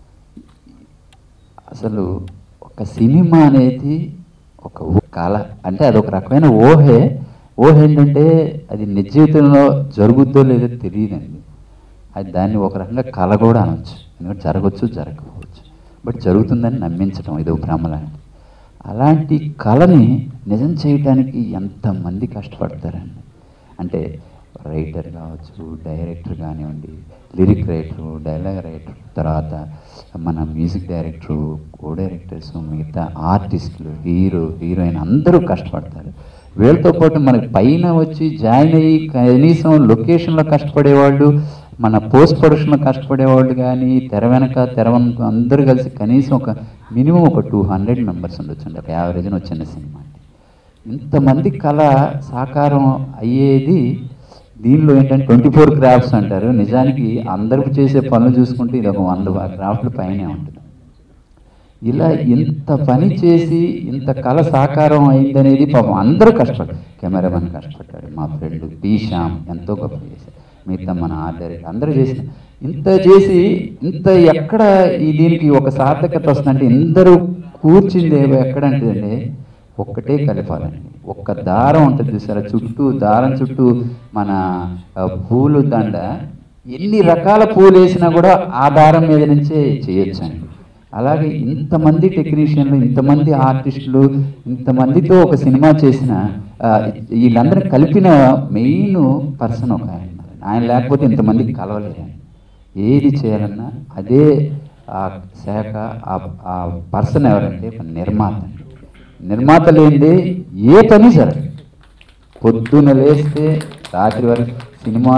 Speaker 2: అసలు ఒక సినిమా అనేది ఒక ఊ- కళ అంటే అది ఒక రకమైన ఊహే ఊహ ఏంటంటే అది నిజ జీవితంలో జరుగుద్దో లేదో తెలియదండి అది దాన్ని ఒక రకంగా కళ కూడా అనొచ్చు ఎందుకంటే జరగవచ్చు జరగకపోవచ్చు బట్ జరుగుతుందని నమ్మించడం ఇది ఒక భ్రమ లాంటి అలాంటి కళని నిజం చేయడానికి ఎంతమంది కష్టపడతారండి అంటే రైటర్ కావచ్చు డైరెక్టర్ కానివ్వండి లిరిక్ రైటరు డైలాగ్ రైటర్ తర్వాత మన మ్యూజిక్ డైరెక్టరు కో డైరెక్టర్స్ మిగతా ఆర్టిస్టులు హీరో హీరోయిన్ అందరూ కష్టపడతారు వీళ్ళతో పాటు మనకి పైన వచ్చి జాయిన్ అయ్యి కనీసం లొకేషన్లో కష్టపడేవాళ్ళు మన పోస్ట్ ప్రొడక్షన్లో కష్టపడేవాళ్ళు కానీ తెర వెనక తెర వెనక అందరూ కలిసి కనీసం ఒక మినిమం ఒక టూ హండ్రెడ్ మెంబర్స్ ఉండొచ్చు ఒక యావరేజ్న వచ్చిన సినిమా అండి ఇంతమంది కళ సాకారం అయ్యేది దీనిలో ఏంటంటే ట్వంటీ ఫోర్ క్రాఫ్ట్స్ అంటారు నిజానికి అందరూ చేసే పనులు చూసుకుంటే ఇది ఒక వంద క్రాఫ్ట్ల పైనే ఉంటుంది ఇలా ఇంత పని చేసి ఇంత కళ సాకారం అయిందనేది పాపం అందరూ కష్టపడ్డారు కెమెరామెన్ కష్టపడ్డాడు మా ఫ్రెండ్ టీ శ్యామ్ ఎంతో గొప్ప చేశారు మిగతా మన ఆర్ట్ డైరెక్టర్ అందరూ చేసిన ఇంత చేసి ఇంత ఎక్కడ ఈ దీనికి ఒక సార్థకత వస్తుందంటే అందరూ కూర్చుంది ఎక్కడంటే అండి ఒక్కటే కలిపాలండి ఒక్క దారం ఉంటుంది చూసారా చుట్టూ దారం చుట్టూ మన ఆ, పూలు దండ ఎన్ని రకాల పూలు వేసినా కూడా ఆ దారం మీద నుంచే చేయొచ్చండి అలాగే ఇంతమంది టెక్నీషియన్లు ఇంతమంది ఆర్టిస్టులు ఇంతమందితో ఒక సినిమా చేసిన ఆ, వీళ్ళందరినీ కలిపిన మెయిన్ పర్సన్ ఒక ఆయన ఆయన లేకపోతే ఇంతమందికి కలవలేదండి ఏది చేయాలన్నా అదే ఆ శాఖ ఆ- ఆ పర్సన్ ఎవరంటే ఒక నిర్మాత అండి. నిర్మాత లేనిదే ఏ పని జరగదు పొద్దున లేస్తే రాత్రి వరకు సినిమా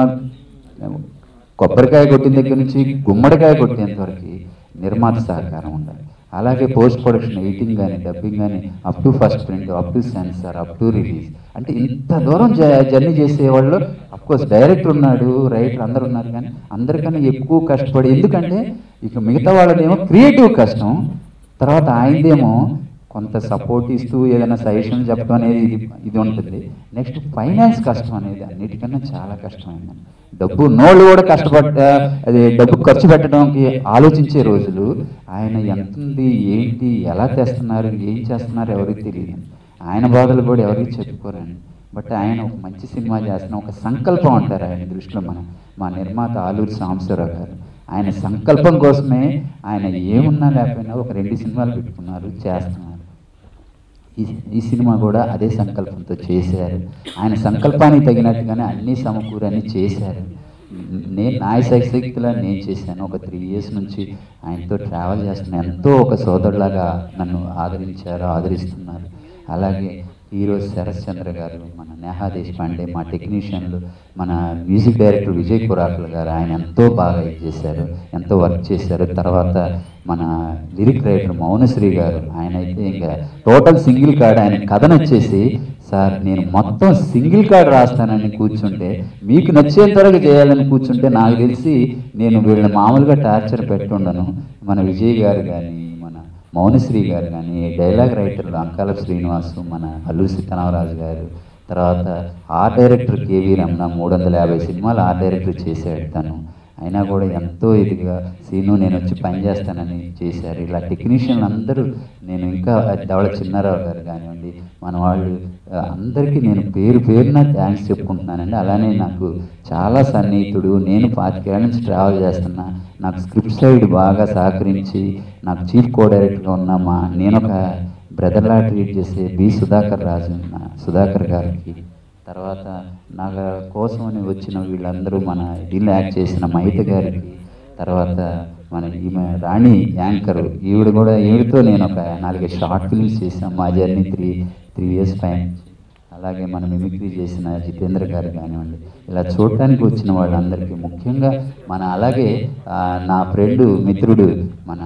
Speaker 2: కొబ్బరికాయ కొట్టిన దగ్గర నుంచి గుమ్మడికాయ కొట్టేంత వరకు నిర్మాత సహకారం ఉండాలి అలాగే పోస్ట్ ప్రొడక్షన్ ఎడిటింగ్ కానీ డబ్బింగ్ కానీ up to first print up to censor up to release అంటే ఇంత దూరం జ- జర్నీ చేసేవాళ్ళు కోర్స్ డైరెక్టర్ ఉన్నాడు రైటర్ అందరు ఉన్నారు కానీ అందరికన్నా ఎక్కువ కష్టపడి ఎందుకంటే ఇక మిగతా వాళ్ళదేమో క్రియేటివ్ కష్టం తర్వాత ఆయనదేమో కొంత సపోర్ట్ ఇస్తూ ఏదైనా సజెషన్ చెప్పడం అనేది ఇది ఇది ఉంటుంది నెక్స్ట్ ఫైనాన్స్ కష్టం అనేది అన్నిటికన్నా చాలా కష్టమైందండి డబ్బు నోళ్ళు కూడా కష్టపడ్డ అది డబ్బు ఖర్చు పెట్టడానికి ఆలోచించే రోజులు ఆయన ఎంత ఉంది ఏంటి ఎలా తెస్తున్నారు ఏం చేస్తున్నారు ఎవరికి తెలియదు ఆయన బాధలు కూడా ఎవరికి చెప్పుకోరండి బట్ ఆయన ఒక మంచి సినిమా చేస్తున్న ఒక సంకల్పం అంటారు ఆయన దృష్టిలో మన మా నిర్మాత ఆలూరి సాంబశివరావు గారు ఆయన సంకల్పం కోసమే ఆయన ఏమున్నా లేకపోయినా ఒక రెండు సినిమాలు పెట్టుకున్నారు చేస్తున్నారు ఈ ఈ సినిమా కూడా అదే సంకల్పంతో చేశారు ఆయన సంకల్పానికి తగినట్టుగానే అన్ని సమకూరని చేశారు నేను నా శక్తిలా నేను చేశాను ఒక త్రీ ఇయర్స్ నుంచి ఆయనతో ట్రావెల్ చేస్తున్నాను ఎంతో ఒక సోదరులాగా నన్ను ఆదరించారు ఆదరిస్తున్నారు అలాగే హీరో శరత్ చంద్ర గారు మన నేహా దేశపాండే మా టెక్నీషియన్లు మన మ్యూజిక్ డైరెక్టర్ విజయ్ కురాకుల గారు ఆయన ఎంతో బాగా ఇది చేశారు ఎంతో వర్క్ చేశారు తర్వాత మన లిరిక్ రైటర్ మౌనశ్రీ గారు ఆయన అయితే ఇంకా టోటల్ సింగిల్ కార్డ్ ఆయన కథ నచ్చేసి సార్ నేను మొత్తం సింగిల్ కార్డ్ రాస్తానని కూర్చుంటే మీకు నచ్చేంత వరకు చేయాలని కూర్చుంటే నాకు తెలిసి నేను వీళ్ళని మామూలుగా టార్చర్ పెట్టుండను మన విజయ్ గారు కానీ మన మౌనశ్రీ గారు కానీ డైలాగ్ రైటర్లు అంకాల శ్రీనివాసు మన అల్లూరి సీతారామరాజు గారు తర్వాత ఆర్ట్ డైరెక్టర్ కేవీ రమణ మూడు వందల యాభై సినిమాలు ఆర్ట్ డైరెక్టర్ చేశాడు తను అయినా కూడా ఎంతో ఇదిగా సీను నేను వచ్చి పని చేస్తానని చేశారు ఇలా టెక్నీషియన్లు అందరూ నేను ఇంకా ధవళ చిన్నారావు గారు కానివ్వండి మన వాళ్ళు ఆ, అందరికీ నేను పేరు పేరున థ్యాంక్స్ చెప్పుకుంటున్నానండి అలానే నాకు చాలా సన్నిహితుడు నేను పాతికేళ్ళ నుంచి ట్రావెల్ చేస్తున్నా నాకు స్క్రిప్ట్ సైడ్ బాగా సహకరించి నాకు చీఫ్ కో డైరెక్టర్గా ఉన్న మా నేను ఒక బ్రదర్లా ట్రీట్ చేసే బి సుధాకర్ రాజు నా సుధాకర్ గారికి తర్వాత నా కోసమని వచ్చిన వీళ్ళందరూ మన దీనిలో యాక్ట్ చేసిన మహిత గారికి తర్వాత మన ఈమె రాణి యాంకర్ ఈవిడ కూడా ఈవిడతో నేను ఒక నాలుగైదు షార్ట్ ఫిల్మ్స్ చేసాం మా జర్నీ త్రీ త్రీ ఇయర్స్ పైన అలాగే మన మిమిక్రీ చేసిన జితేంద్ర గారు కానివ్వండి ఇలా చూడటానికి వచ్చిన వాళ్ళందరికీ ముఖ్యంగా మన అలాగే ఆ, నా ఫ్రెండ్ మిత్రుడు మన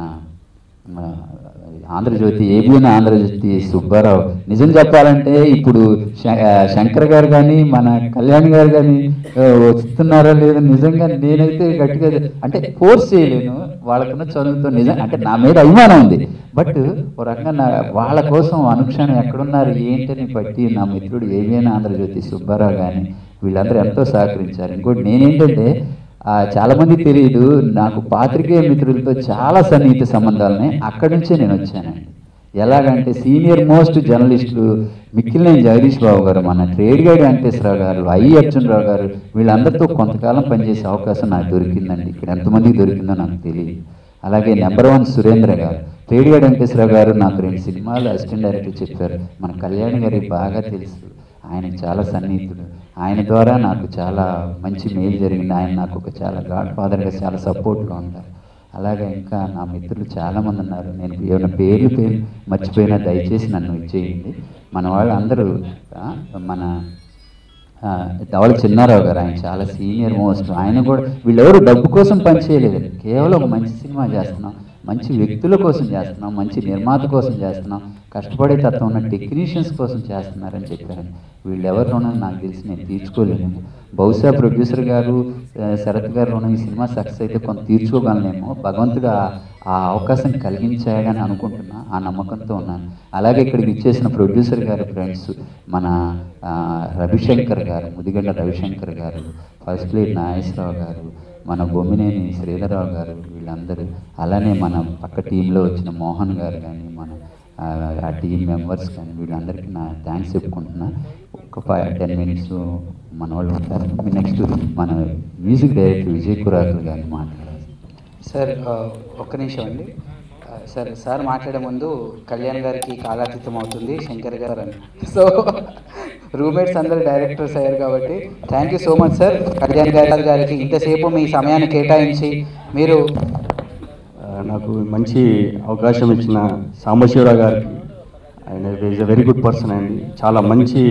Speaker 2: మన ఆంధ్రజ్యోతి ఏబిఎన్ ఆంధ్రజ్యోతి సుబ్బారావు నిజం చెప్పాలంటే ఇప్పుడు శ- ఆ, శంకర్ గారు కానీ మన కళ్యాణ్ గారు కానీ ఆ, వస్తున్నారా లేదా నిజంగా నేనైతే గట్టిగా అంటే ఫోర్స్ చేయలేను వాళ్ళకున్న చదువుతో నిజం అంటే నా మీద అభిమానం ఉంది బట్ ఒక రకంగా నా వాళ్ళ కోసం అనుక్షణం ఎక్కడున్నారు ఏంటని బట్టి నా మిత్రుడు ఏబిఎన్ ఆంధ్రజ్యోతి సుబ్బారావు కానీ వీళ్ళందరూ ఎంతో సహకరించారు ఇంకోటి నేనేంటంటే ఆ, చాలా మంది తెలియదు నాకు పాత్రికేయ మిత్రులతో చాలా సన్నిహిత సంబంధాలని అక్కడి నుంచే నేను వచ్చానండి ఎలాగంటే సీనియర్ మోస్ట్ జర్నలిస్టులు మిక్కిలినేని జగదీష్ బాబు గారు మన ట్రేడ్ గైడ్ వెంకటేశ్వరరావు గారు ఐ అర్జునరావు గారు వీళ్ళందరితో కొంతకాలం పనిచేసే అవకాశం నాకు దొరికిందండి ఇక్కడ ఎంతమందికి దొరికిందో నాకు తెలియదు అలాగే నెంబర్ వన్ సురేంద్ర గారు ట్రేడ్ గైడ్ వెంకటేశ్వరరావు గారు నాకు రెండు సినిమాలు అసిస్టెంట్ డైరెక్టర్ చెప్పారు మన కళ్యాణ్ గారికి బాగా తెలుసు ఆయన చాలా సన్నిహితుడు ఆయన ద్వారా నాకు చాలా మంచి మేలు జరిగింది ఆయన నాకు ఒక చాలా గాడ్ ఫాదర్గా చాలా సపోర్ట్గా ఉంటారు అలాగే ఇంకా నా మిత్రులు చాలామంది ఉన్నారు నేను ఏమైనా పేర్లు పేరు మర్చిపోయినా దయచేసి నన్ను ఇచ్చేయండి మన వాళ్ళు అందరూ ఆ, మన ఆ, ధవళ చిన్నారావు గారు ఆయన చాలా సీనియర్ మోస్ట్ ఆయన కూడా వీళ్ళెవరు డబ్బు కోసం పనిచేయలేదు కేవలం ఒక మంచి సినిమా చేస్తున్నాం మంచి వ్యక్తుల కోసం చేస్తున్నాం మంచి నిర్మాత కోసం చేస్తున్నాం కష్టపడే తత్వం ఉన్న టెక్నీషియన్స్ కోసం చేస్తున్నారని చెప్పారు వీళ్ళు ఎవరి రుణం నాకు తెలిసి నేను తీర్చుకోలేను బహుశా ప్రొడ్యూసర్ గారు ఆ, శరత్ గారు రుణం ఈ సినిమా సక్సెస్ అయితే కొంత తీర్చుకోగలనేమో భగవంతుడు ఆ- ఆ అవకాశం కలిగించాడని అనుకుంటున్నా ఆ నమ్మకంతో ఉన్నాను అలాగే ఇక్కడికి ఇచ్చేసిన ప్రొడ్యూసర్ గారి ఫ్రెండ్స్ మన ఆ, రవిశంకర్ గారు ముదిగడ్డ రవిశంకర్ గారు ఫస్ట్ లీడ్ నాగేశ్వరరావు గారు మన బొమ్మినేని శ్రీధరరావు గారు వీళ్ళందరూ అలానే మన పక్క టీంలో వచ్చిన మోహన్ గారు కానీ మన ఆ, ఆ టీం మెంబర్స్ కానీ వీళ్ళందరికీ నా థ్యాంక్స్ చెప్పుకుంటున్నా ఒక ఫైవ్ టెన్ మినిట్స్ మన వాళ్ళు ఉంటారు నెక్స్ట్ మన మ్యూజిక్ డైరెక్టర్ విజయ్ కురాకులు గారిని మాట్లాడారు
Speaker 1: సార్ ఆ, ఒక్క నిమిషం అండి ఆ, సార్ సార్ మాట్లాడే ముందు కళ్యాణ్ గారికి కాలాతీతం అవుతుంది శంకర్ గారు అని సో రూమ్మేట్స్ అందరు డైరెక్టర్స్ అయ్యారు కాబట్టి thank you so much sir Kalyan గారి గారికి ఇంతసేపు మీ సమయాన్ని కేటాయించి మీరు
Speaker 6: ఆ, నాకు మంచి అవకాశం ఇచ్చిన సాంబశివరావు గారికి ఆయన is a very good person అండి చాలా మంచి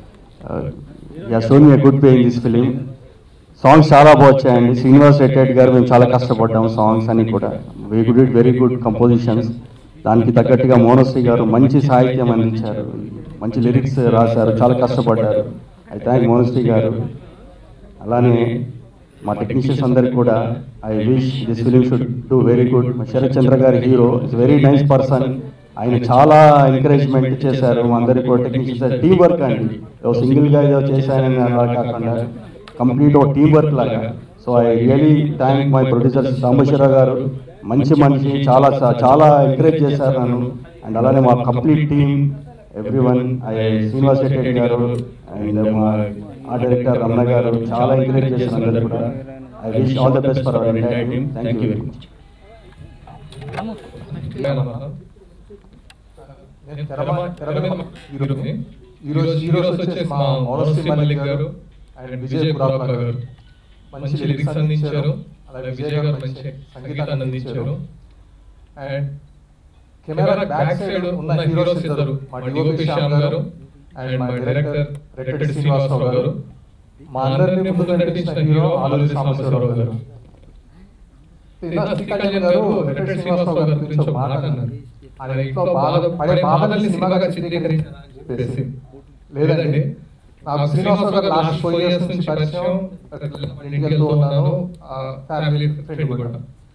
Speaker 6: yeah show me good pay in this film songs చాలా బాగా వచ్చాయండి శ్రీనివాస్ రెడ్డి గారు మేము చాలా కష్టపడ్డాం సాంగ్స్ అన్ని కూడా we good it very good compositions దానికి తగ్గట్టుగా మోనశ్రీ గారు మంచి సాహిత్యం అందించారు మంచి లిరిక్స్ రాశారు చాలా కష్టపడ్డారు ఐ థ్యాంక్ మోనశ్రీ గారు అలానే మా టెక్నీషియన్స్ అందరికి కూడా I wish this film should do very good మా Sharath Chandra garu hero is very nice person ఆయన చాలా ఎంకరేజ్మెంట్ చేశారు మా అందరికి కూడా టెక్నీషియన్స్ టీం వర్క్ అండి ఏదో సింగిల్గా ఏదో చేశానని అలా కాకుండా కంప్లీట్ ఒక టీం వర్క్ లాగా so I really thank my producer Sambasivarao garu మంచి మనిషి చాలా చాలా ఎంకరేజ్ చేశారు నన్ను అండ్ అలానే మా complete team every one Srinivas Reddy garu and మా ఆ డైరెక్టర్ రమణ గారు చాలా ఎంకరేజ్ చేస్తున్నారు అందరూ కూడా I wish all the best for our entire team thank you very much
Speaker 8: నేను తెర మా- తెర మీద హీరోని. ఈరోజు హీరోస్ వచ్చేసి మా మౌనశ్రీ మల్లిక్ గారు అండ్ విజయ్ పురాప గారు మంచి లిరిక్స్ అందించారు అలాగే విజయ్ గారు మంచి సంగీతాన్ని అందించారు అండ్ కెమెరా బ్యాక్ సైడ్ ఉన్న హీరోస్ ఇద్దరు మా డిఓపి శ్యామ్ గారు అండ్ మా డైరెక్టర్ రెడ్డి శ్రీనివాసరావు గారు మా అందరినీ ముందు నడిపించిన హీరో ఆలూరి సాంబశివరావు గారు ఇందాక శ్రీ కళ్యాణ్ గారు రెడ్డి శ్రీనివాసరావు గారి గురించి ఒక మాట అన్నారు ఆయన ఇంట్లో బాధ పడే బాధల్ని సినిమాగా చిత్రీకరించారని చెప్పేసి లేదండి నాకు శ్రీనివాసరావు గారు లాస్ట్ ఫోర్ ఇయర్స్ నుంచి పరిచయం ఇంటికి వెళ్తూ ఉన్నాను ఫ్యామిలీ ఫ్రెండ్ కూడా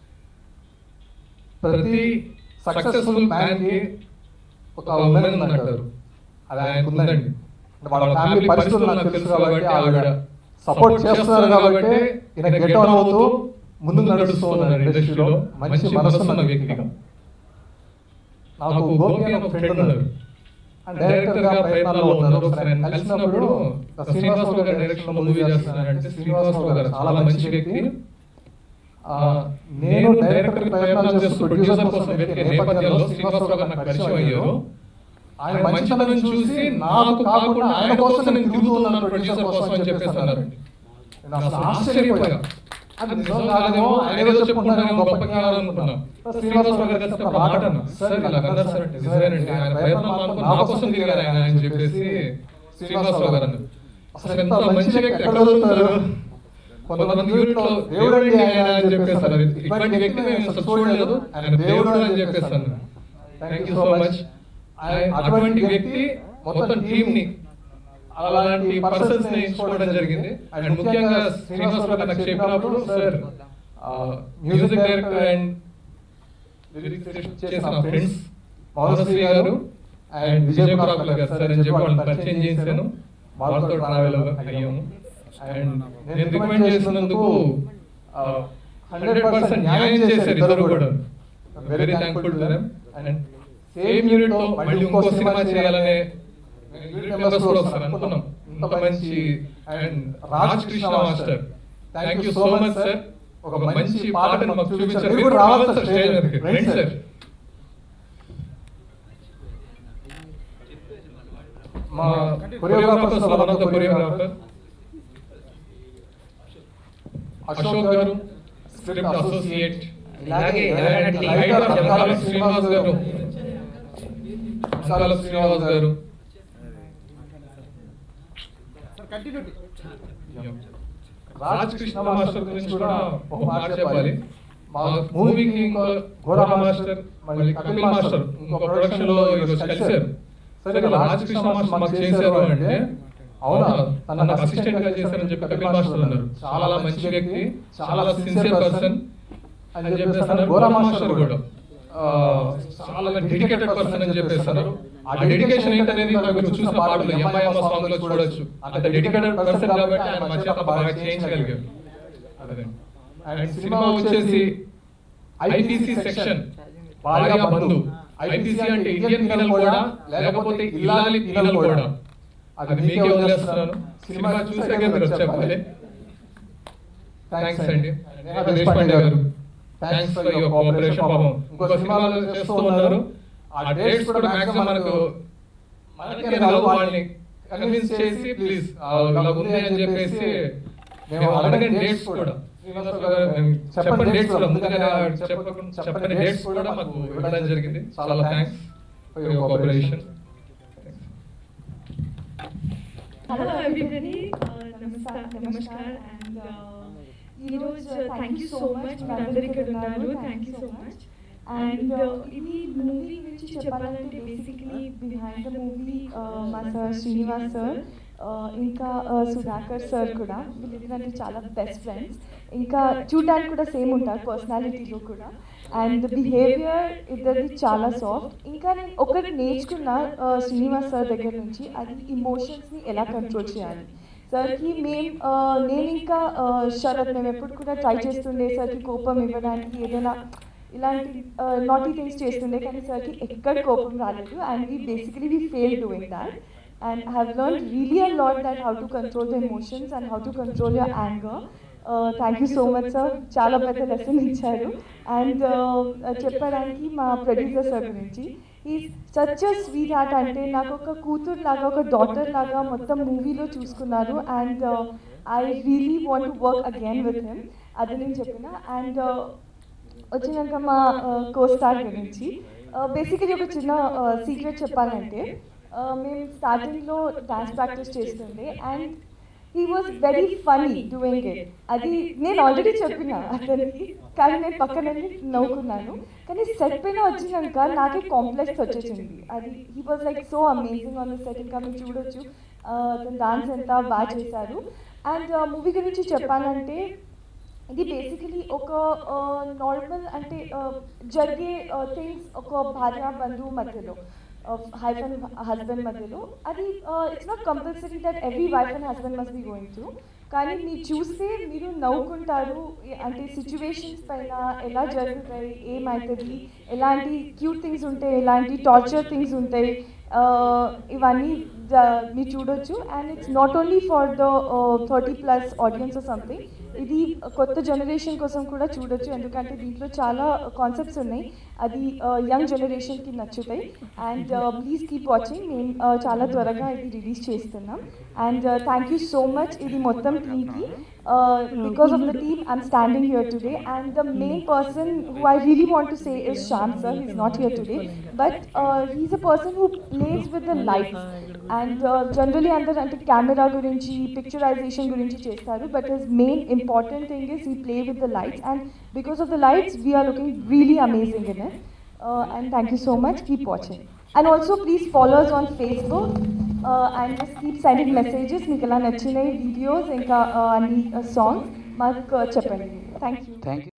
Speaker 8: ప్రతి సక్సెస్ఫుల్ మ్యాన్ కి ఒక ఉమెన్ అంటారు అది ఆయనకు ఉందండి అంటే వాళ్ళ ఫ్యామిలీ పరిస్థితులు నాకు తెలుసు కాబట్టి ఆవిడ సపోర్ట్ చేస్తున్నారు కాబట్టి ఈయన గెట్ ఆన్ అవుతూ ముందుకు నడుస్తూ ఉన్నారు ఇండస్ట్రీలో మంచి మనసు ఉన్న వ్యక్తిగా నాకు గోపి అని ఒక ఫ్రెండ్ ఉన్నారు డైరెక్టర్ గా ప్రయత్నాల్లో ఉన్నారు ఒకసారి ఆయన కలిసినప్పుడు శ్రీనివాసరావు గారు డైరెక్షన్ లో మూవీ చేస్తున్నారంటే శ్రీనివాసరావు గారు చాలా మంచి వ్యక్తి ఆ, నేను డైరెక్టర్ ప్రయత్నాలు చేస్తూ ప్రొడ్యూసర్ కోసం వెతికే నేపథ్యంలో శ్రీనివాసరావు గారు నాకు పరిచయం అయ్యారు ఆయన మంచితనం చూసి నాకు కాకుండా ఆయన కోసం నేను తిరుగుతూ ఉన్నాను ప్రొడ్యూసర్ కోసం అని చెప్పేసి అన్నారు నేను అసలు ఆశ్చర్యపోయా అది నిజం కాదేమో ఆయన ఏదో చెప్పుకుంటానేమో గొప్పగా అనుకున్నాను శ్రీనివాసరావు గారు కలిసి ఒక మాట అన్నా సార్ ఇలా అన్నారు సార్ అంటే నిజమేనండి ఆయన ప్రయత్నం మానుకొని నా కోసం తిరిగారు ఆయన అని చెప్పేసి శ్రీనివాసరావు గారు అన్నారు అసలు ఎంత మంచి వ్యక్తి ఎక్కడ వదులుతారు కొంతమంది యూనిట్లో దేవుడండి ఆయన అని చెప్పేసారు ఇటువంటి వ్యక్తి మేము అసలు చూడలేదు ఆయన దేవుడు అని చెప్పేసాను థ్యాంక్ యూ సో మచ్ అటువంటి వ్యక్తి మొత్తం టీమ్ ని అలాంటి పర్సన్స్ ని ఎంచుకోవడం జరిగింది అండ్ ముఖ్యంగా శ్రీనివాసరావు గారు నాకు చెప్పినప్పుడు sir music director and lyrics చేసిన ఫ్రెండ్స్ మౌనశ్రీ గారు అండ్ విజయ్ ప్రాపర్ గారు సార్ అని చెప్పి వాళ్ళని పరిచయం చేశాను వాళ్ళతో ట్రావెల్ అయ్యాము అండ్ నేను రికమెండ్ చేసినందుకు హండ్రెడ్ పర్సెంట్ న్యాయం చేశారు ఇద్దరు కూడా very thankful to them and same unit లో మళ్ళీ ఇంకో సినిమా చేయాలనే యూనిట్ మెంబర్స్ కూడా వస్తారు అనుకున్నాం ఇంత మంచి and Raj Krishna master thank you so much sir ఒక మంచి పాటను మాకు చూపించారు మీరు కూడా రావాలి సార్ స్టేజ్ మీదకి రండి సార్ మా choreographers one of the choreographer Ashok గారు స్క్రిప్ట్ అసోసియేట్
Speaker 1: ఇలాగే ఎవరైనా team
Speaker 8: రైటర్
Speaker 1: members
Speaker 8: అంకాల
Speaker 1: ఎవరైనా
Speaker 8: శ్రీనివాస్ గారు అంకాల శ్రీనివాస్ గారు రాజ్ కృష్ణ మాస్టర్ గురించి కూడా ఒక మాట చెప్పాలి మా మూవీకి ఇంకో ఘోరా మాస్టర్ మళ్ళీ కపిల్ మాస్టర్ ఇంకో ప్రొడక్షన్ లో ఈరోజు కలిశారు సరే రాజ్ కృష్ణ మాస్టర్ మాకు చేశారు అంటే అవునా తన అసిస్టెంట్ గా చేశారని చెప్పి కపిల్ మాస్టర్ అన్నారు చాలా మంచి వ్యక్తి చాలా సిన్సియర్ పర్సన్ అని చెప్పేసి అన్నారు ఘోరా మాస్టర్ కూడా ఆ, చాలా డెడికేటెడ్ పర్సన్ అని చెప్పేసి అన్నారు ఆ డెడికేషన్ ఏంటనేది మీరు చూసిన పాటలు ఎంఐఎం సాంగ్ లో చూడొచ్చు అంత డెడికేటెడ్ పర్సన్ కాబట్టి ఆయన మా చేత బాగా చేయించగలిగారు అదే అండ్ సినిమా వచ్చేసి ఐపీసీ సెక్షన్ భార్య బంధు ఐపీసీ అంటే ఇండియన్ పీనల్ కూడా లేకపోతే ఇల్లాలి పీనల్ కూడా అది మీకే వదిలేస్తున్నాను సినిమా చూసాకే మీరు చెప్పాలి థ్యాంక్స్ అండి నేహా దేశపాండే గారు థ్యాంక్స్ ఫర్ యువర్ కోఆపరేషన్ పాపం ఇంకో సినిమాలు చేస్తూ ఉన్నారు ఆ డేట్స్ కూడా మాక్సిమం మనకు మనకే రాదు వాళ్ళని కన్విన్స్ చేసి ప్లీజ్ ఇలా ఉంది అని చెప్పేసి మేము అడగని డేట్స్ కూడా శ్రీనివాసరావు గారు, మేము చెప్పని డేట్స్ కూడా ముందుగానే చెప్పకుండా చెప్పని డేట్స్ కూడా మాకు ఇవ్వడం జరిగింది చాలా thanks for your cooperation
Speaker 10: Hello everybody, uh, namaskar, namaskar and ఈరోజు థ్యాంక్ యూ సో మచ్ మీరందరూ ఇక్కడ ఉన్నారు thank you so much and ఇది మూవీ గురించి చెప్పాలంటే బేసిక్లీ బిహైండ్ ద మూవీ
Speaker 11: మా సార్ శ్రీనివాస్ సార్ ఇంకా సుధాకర్ సార్ కూడా వీళ్ళిద్దరంటే చాలా బెస్ట్ ఫ్రెండ్స్ ఇంకా చూడడానికి కూడా సేమ్ ఉంటారు పర్సనాలిటీలో కూడా అండ్ బిహేవియర్ ఇద్దరిది చాలా సాఫ్ట్ ఇంకా నేను ఒకటి నేర్చుకున్న uh, శ్రీనివాస్ సార్ దగ్గర నుంచి అది ఇమోషన్స్ని ఎలా కంట్రోల్ చేయాలి సార్కి మేము నేను ఇంకా uh, శరత్ మేము ఎప్పుడు కూడా ట్రై చేస్తుండే సార్కి కోపం ఇవ్వడానికి ఏదైనా ఇలాంటి నాటీ థింగ్స్ చేస్తుండే కానీ సార్కి ఎక్కడ కోపం రాలేదు and we basically we fail doing that and have learn really a lot that how to control the emotions and how to control your anger thank you so much sir చాలా పెద్ద lesson ఇచ్చారు and చెప్పడానికి మా producer sir గురించి ఈ such sweet heart అంటే నాకు ఒక కూతురు లాగా ఒక డాటర్ లాగా మొత్తం మూవీలో చూసుకున్నారు and I really want to work again with him అది నేను చెప్పిన అండ్ వచ్చినాక మా కో స్టార్ గురించి బేసికలీ ఒక చిన్న సీక్రెట్ చెప్పాలంటే uh, మేము స్టార్టింగ్లో డాన్స్ ప్రాక్టీస్ చేస్తుండే and he was very funny doing it అది నేను ఆల్రెడీ చెప్పిన అతనికి కానీ నేను పక్కన వెళ్ళి నవ్వుకున్నాను కానీ సెట్ పైన వచ్చినాక నాకే కాంప్లెక్స్ వచ్చేసింది అది he was like so amazing on the set ఇంకా మీరు చూడొచ్చు uh, అతను డాన్స్ ఎంత బాగా చేశారు అండ్ మూవీ గురించి చెప్పాలంటే ఇది బేసికలీ ఒక నార్మల్ అంటే uh, జరిగే థింగ్స్ ఒక భార్య బంధువు మధ్యలో వైఫ్ అండ్ హస్బెండ్ మధ్యలో అది it's not compulsory that every wife and husband must be going to కానీ మీరు చూస్తే మీరు నవ్వుకుంటారు ఏ- అంటే సిచ్యువేషన్స్ పైన ఎలా జరుగుతాయి ఏమవుతుంది ఎలాంటి క్యూట్ థింగ్స్ ఉంటాయి ఎలాంటి టార్చర్ థింగ్స్ ఉంటాయి uh, ఇవన్నీ జ- మీరు చూడొచ్చు and it's not only for the thirty plus audience something ఇది కొత్త జనరేషన్ కోసం కూడా చూడొచ్చు ఎందుకంటే దీంట్లో చాలా కాన్సెప్ట్స్ ఉన్నాయి అది యంగ్ జనరేషన్కి నచ్చుతాయి అండ్ ప్లీజ్ కీప్ వాచింగ్ మేము uh, చాలా త్వరగా ఇది రిలీజ్ చేస్తున్నాం and thank you so much ఇది మొత్తం టీమ్కి because of the team I'm standing here today and the main person who I really want to say is Shyam sir. He's not here today, but he's a person who plays with the lights. And generally under camera gurinchi, picturization gurinchi chestaru, but his main important thing is he play with the lights, and because of the lights we are looking really amazing in it. And thank you so much. Keep watching. And also please follow us on Facebook and just keep sending messages. Meeku ela nachinayi videos, inka anni songs maaku cheppandi. Thank you.
Speaker 5: Thank you